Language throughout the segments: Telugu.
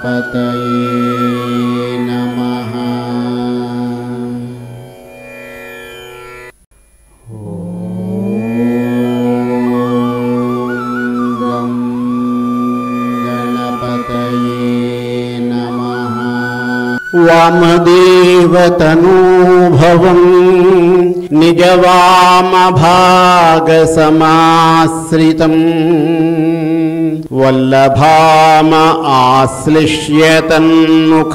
नमः ॐ गणपतये नमः वामदेवतनूभवम् निजवामभागसमाश्रितम् वल्लभाम आश्लिष्य तन्मुख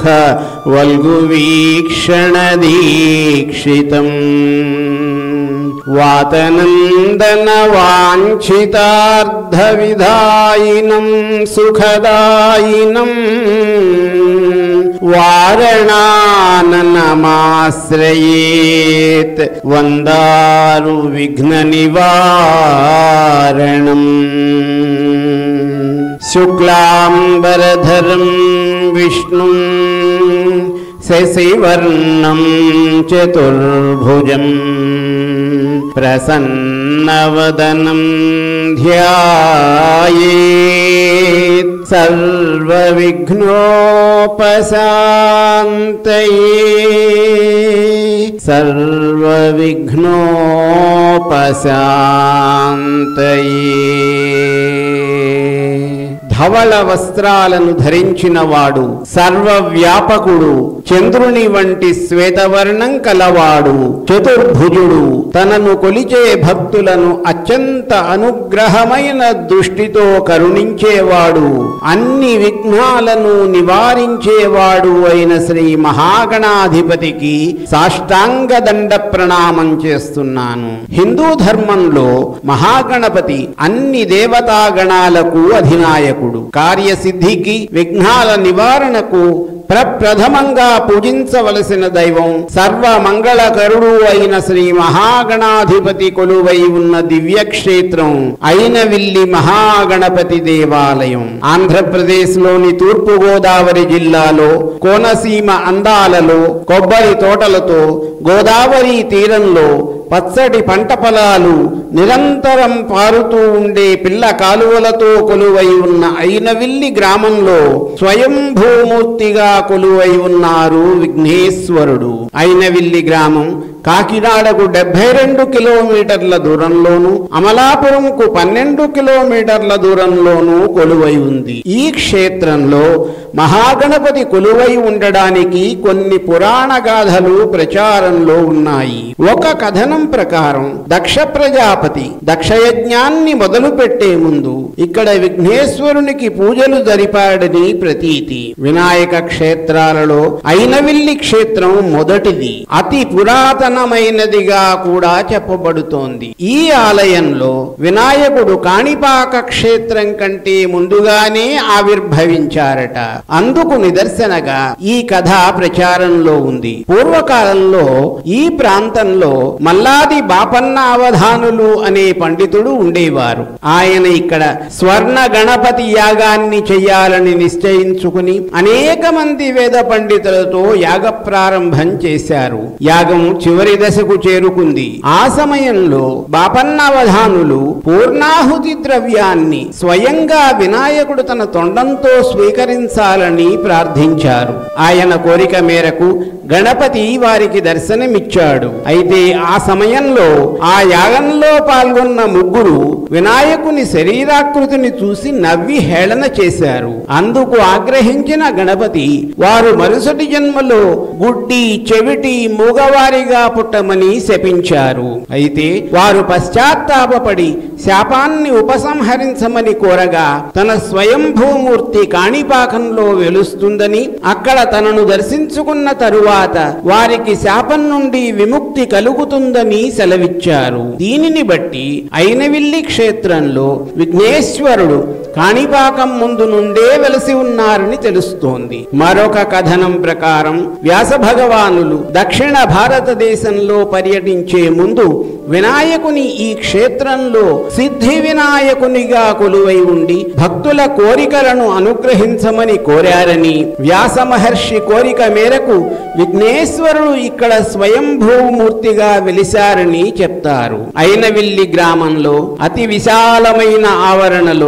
वल्गुवीक्षणदीक्षितम् वातनन्दनवाञ्छितार्धविधायिनं सुखदायिनम् वारणाननमाश्रयेत् वन्दारुविघ्ननिवारणम् शुक्लाम्बरधरं विष्णुं शशिवर्णं चतुर्भुजम् प्रसन्नवदनं ध्यायेत् सर्वविघ्नोपशान्तये సర్వవిఘ్నోపశాంతయే ధవళ వస్త్రాలను ధరించిన వాడు సర్వవ్యాపకుడు చంద్రుని వంటి శ్వేతవర్ణం కలవాడు చతుర్భుజుడు తనను కొలిచే భక్తులను అత్యంత అనుగ్రహమైన దృష్టితో కరుణించేవాడు అన్ని విఘ్నాలను నివారించేవాడు అయిన శ్రీ మహాగణాధిపతికి సాష్టాంగ దండ ప్రణామం చేస్తున్నాను హిందూ ధర్మంలో మహాగణపతి అన్ని దేవతాగణాలకు అధినాయకుడు కార్యసిద్ధికి విఘ్నాల నివారణకు ప్రప్రథమంగా పూజించవలసిన దైవం సర్వ మంగళకరుడు అయిన శ్రీ మహాగణాధిపతి కొలువై ఉన్న దివ్యక్షేత్రం అయినవిల్లి మహాగణపతి దేవాలయం ఆంధ్రప్రదేశ్లోని తూర్పు గోదావరి జిల్లాలో కోనసీమ అందాలలో కొబ్బరి తోటలతో గోదావరి తీరంలో పచ్చడి పంట పొలాలు నిరంతరం పారుతూ ఉండే పిల్ల కాలువలతో కొలువై ఉన్న అయినవిల్లి గ్రామంలో స్వయంభూమూర్తిగా కొలువై ఉన్నారు విఘ్నేశ్వరుడు అయినవిల్లి గ్రామం కాకినాడకు డెబ్బై రెండు కిలోమీటర్ల దూరంలోను అమలాపురంకు పన్నెండు కిలోమీటర్ల దూరంలోను కొలువై ఉంది ఈ క్షేత్రంలో మహాగణపతి కొలువై ఉండడానికి కొన్ని పురాణ గాథలు ప్రచారంలో ఉన్నాయి ఒక కథనం ప్రకారం దక్ష ప్రజాపతి దక్షయజ్ఞాన్ని మొదలు పెట్టే ముందు ఇక్కడ విఘ్నేశ్వరునికి పూజలు జరిపాడని ప్రతీతి వినాయక క్షేత్రాలలో అయినవిల్లి క్షేత్రం మొదటిది అతి పురాతనమైనదిగా కూడా చెప్పబడుతోంది ఈ ఆలయంలో వినాయకుడు కాణిపాక క్షేత్రం కంటే ముందుగానే ఆవిర్భవించారట అందుకు నిదర్శనగా ఈ కథ ప్రచారంలో ఉంది పూర్వకాలంలో ఈ ప్రాంతంలో మల్లాది బాపన్న అవధానులు అనే పండితుడు ఉండేవారు ఆయన ఇక్కడ స్వర్ణ గణపతి యాగాన్ని చెయ్యాలని నిశ్చయించుకుని అనేక మంది వేద పండితులతో యాగ ప్రారంభం చేశారు యాగం చివరి దశకు చేరుకుంది ఆ సమయంలో బాపన్నవధానులు పూర్ణాహుతి ద్రవ్యాన్ని స్వయంగా వినాయకుడు తన తొండంతో స్వీకరించాలని ప్రార్థించారు ఆయన కోరిక మేరకు గణపతి వారికి దర్శనమిచ్చాడు అయితే ఆ సమయంలో ఆ యాగంలో పాల్గొన్న ముగ్గురు వినాయకుని శరీరాకృతిని చూసి నవ్వి హేళన చేశారు అందుకు ఆగ్రహించిన గణపతి వారు మరుసటి జన్మలో గుడ్డి చెవిటి మూగవారిగా పుట్టమని శపించారు అయితే వారు పశ్చాత్తాపపడి శాపాన్ని ఉపసంహరించమని కోరగా తన స్వయంభూమూర్తి కాణిపాకంలో వెలుస్తుందని అక్కడ తనను దర్శించుకున్న తరువాత వారికి శాపం నుండి విముక్తి కలుగుతుందని సెలవిచ్చారు దీనిని బట్టి అయినవిల్లి క్షేత్రంలో విఘ్నేశ్వరుడు కాణిపాకం ముందు నుండే వెలసి ఉన్నారని తెలుస్తోంది మరొక కథనం ప్రకారం వ్యాస భగవానులు దక్షిణ భారతదేశంలో పర్యటించే ముందు వినాయకుని ఈ క్షేత్రంలో సిద్ధి వినాయకునిగా కొలువై ఉండి భక్తుల కోరికలను అనుగ్రహించమని కోరారని వ్యాస మహర్షి కోరిక మేరకు విఘ్నేశ్వరుడు ఇక్కడ స్వయంభూమూర్తిగా వెలిశారని చెప్తారు అయినవిల్లి గ్రామంలో అతి విశాలమైన ఆవరణలో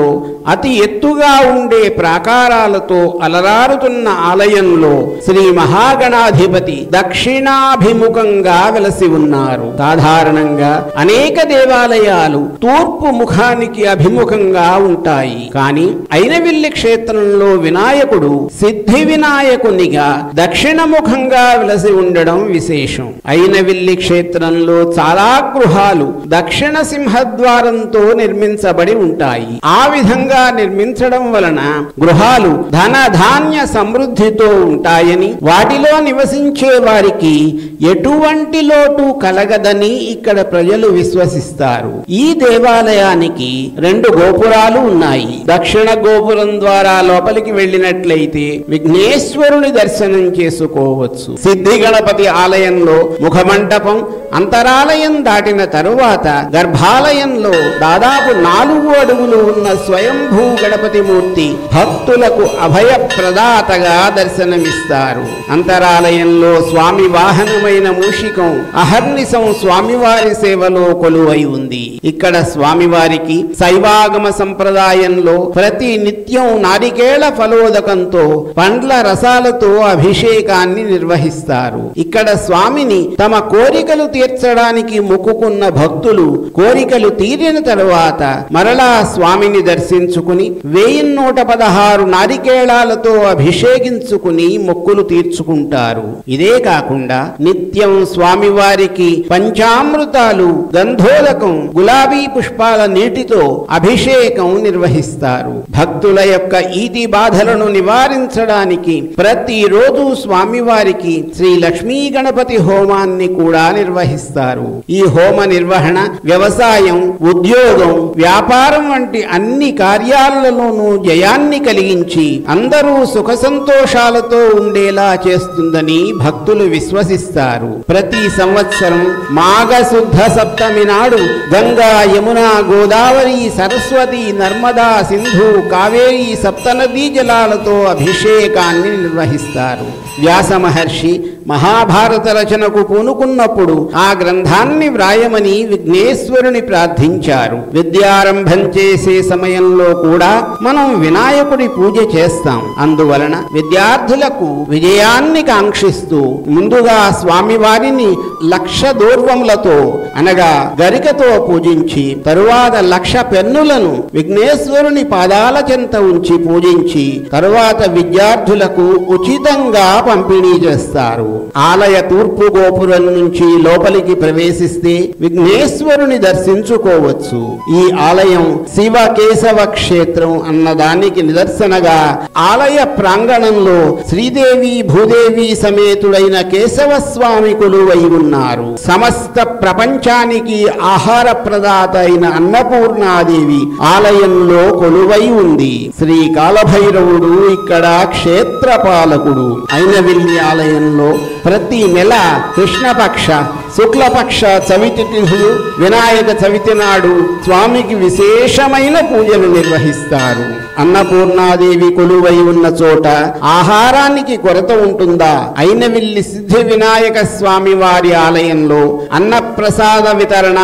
అతి ఎత్తుగా ఉండే ప్రాకారాలతో అలరారుతున్న ఆలయంలో శ్రీ మహాగణాధిపతి దక్షిణాభిముఖంగా వెలసి ఉన్నారు సాధారణంగా అనేక దేవాలయాలు తూర్పు ముఖానికి అభిముఖంగా ఉంటాయి కానీ అయినవిల్లి క్షేత్రంలో వినాయకుడు సిద్ధి వినాయకునిగా దక్షిణముఖంగా వెలసి ఉండడం విశేషం అయినవిల్లి క్షేత్రంలో చాలా గృహాలు దక్షిణ సింహద్వారంతో నిర్మించబడి ఉంటాయి ఆ విధంగా నిర్మించడం వలన గృహాలు ధన ధాన్య సమృద్ధితో ఉంటాయని వాటిలో నివసించే వారికి ఎటువంటి లోటు కలగదని ఇక్కడ ప్రజలు విశ్వసిస్తారు ఈ దేవాలయానికి రెండు గోపురాలు ఉన్నాయి దక్షిణ గోపురం ద్వారా లోపలికి వెళ్ళినట్లయితే విఘ్నేశ్వరుని దర్శనం చేసుకోవచ్చు సిద్ధి గణపతి ఆలయంలో ముఖమంటపం అంతరాలయం దాటిన తరువాత గర్భాలయంలో దాదాపు నాలుగు అడుగులు ఉన్న స్వయంభూ గణపతి మూర్తి భక్తులకు అభయ ప్రదాతగా దర్శనమిస్తారు అంతరాలయంలో స్వామి వాహనమైన మూషికం అహర్నిశం స్వామివారి సేవలో కొలువై ఉంది ఇక్కడ స్వామివారికి శైవాగమ సంప్రదాయంలో ప్రతి నిత్యం నారికేళ ఫలోదకంతో పండ్ల రసాలతో అభిషేకాన్ని నిర్వహిస్తారు ఇక్కడ స్వామిని తమ కోరికలు తీర్చడానికి మొక్కుకున్న భక్తులు కోరికలు తీరిన తరువాత మరలా స్వామిని దర్శించుకుని వెయ్యి నూట పదహారు నారికేళాలతో అభిషేకించుకుని మొక్కులు తీర్చుకుంటారు ఇదే కాకుండా నిత్యం స్వామివారికి పంచామృతాలు గంధోదకం గులాబీ పుష్పాల నీటితో అభిషేకం నిర్వహిస్తారు భక్తుల యొక్క ఈతి బాధలను నివారించడానికి ప్రతిరోజు స్వామివారికి శ్రీ లక్ష్మీ గణపతి హోమాన్ని కూడా నిర్వహిస్తారు ఈ హోమ నిర్వహణ వ్యవసాయం ఉద్యోగం వ్యాపారం వంటి అన్ని కార్యాలలోనూ జయాన్ని కలిగించి అందరూ సుఖ సంతోషాలతో ఉండేలా చేస్తుందని భక్తులు విశ్వసిస్తారు ప్రతి సంవత్సరం మాఘ శుద్ధ సప్తమి నాడు గంగా యమున గోదావరి సరస్వతి నర్మదా సింధు కావేరి సప్తనదీ జలాలతో అభిషేకాన్ని నిర్వహిస్తారు వ్యాస మహర్షి మహాభారత రచనకు పూనుకున్నప్పుడు ఆ గ్రంథాన్ని వ్రాయమని విఘ్నేశ్వరుని ప్రార్థించారు విద్యారంభం చేసే సమయంలో కూడా మనం వినాయకుడి పూజ చేస్తాం అందువలన విద్యార్థులకు విజయాన్ని కాంక్షిస్తూ ముందుగా స్వామివారిని లక్ష దూర్వములతో అనగా గరికతో పూజించి తరువాత లక్ష పెన్నులను విఘ్నేశ్వరుని పాదాల చెంత ఉంచి పూజించి తరువాత విద్యార్థులకు ఉచితంగా పంపిణీ చేస్తారు ఆలయ తూర్పు గోపురం నుంచి లోపలికి ప్రవేశిస్తే విఘ్నేశ్వరుని దర్శించుకోవచ్చు ఈ ఆలయం శివ కేశవ క్షేత్రం అన్నదానికి నిదర్శనగా ఆలయ ప్రాంగణంలో శ్రీదేవి భూదేవి సమేతుడైన కేశవ స్వామి కొలువై ఉన్నారు సమస్త ప్రపంచానికి ఆహార ప్రదాత అయిన అన్నపూర్ణాదేవి ఆలయంలో కొలువై ఉంది శ్రీ కాలభైరవుడు ఇక్కడ క్షేత్రపాలకుడు అయినవిల్లి ఆలయంలో ప్రతి నెల కృష్ణపక్ష శుక్లపక్ష చవితి తిథులు వినాయక చవితి నాడు స్వామికి విశేషమైన పూజలు నిర్వహిస్తారు అన్నపూర్ణాదేవి కొలువై ఉన్న చోట ఆహారానికి కొరత ఉంటుందా అయినవిల్లి సిద్ధి వినాయక స్వామి వారి ఆలయంలో అన్నప్రసాద వితరణ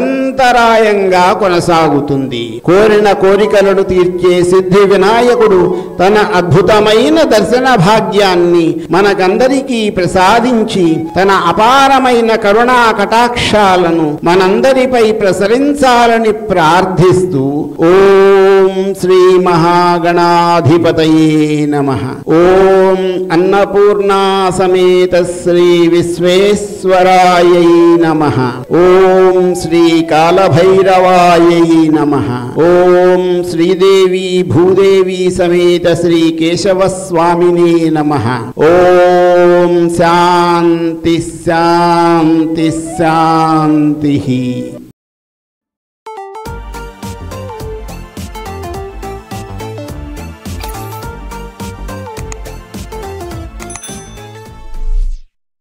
నిరంతరాయంగా కొనసాగుతుంది కోరిన కోరికలను తీర్చే సిద్ధి వినాయకుడు తన అద్భుతమైన దర్శన భాగ్యాన్ని మనకందరికీ ప్రసాదించి తన అపారమైన కరుణా కటాక్షాలను మనందరిపై ప్రసరించాలని ప్రార్థిస్తూ ఓం శ్రీ మహాగణాధిపతయే నమ ఓం అన్నపూర్ణా సమేత శ్రీ విశ్వేశ్వరాయై నమ ఓం శ్రీ కాలభైరవాయై నమ ఓం శ్రీదేవి భూదేవి సమేత శ్రీ కేశవస్వామినే నమ ఓం శాంతి శాంతి శాంతి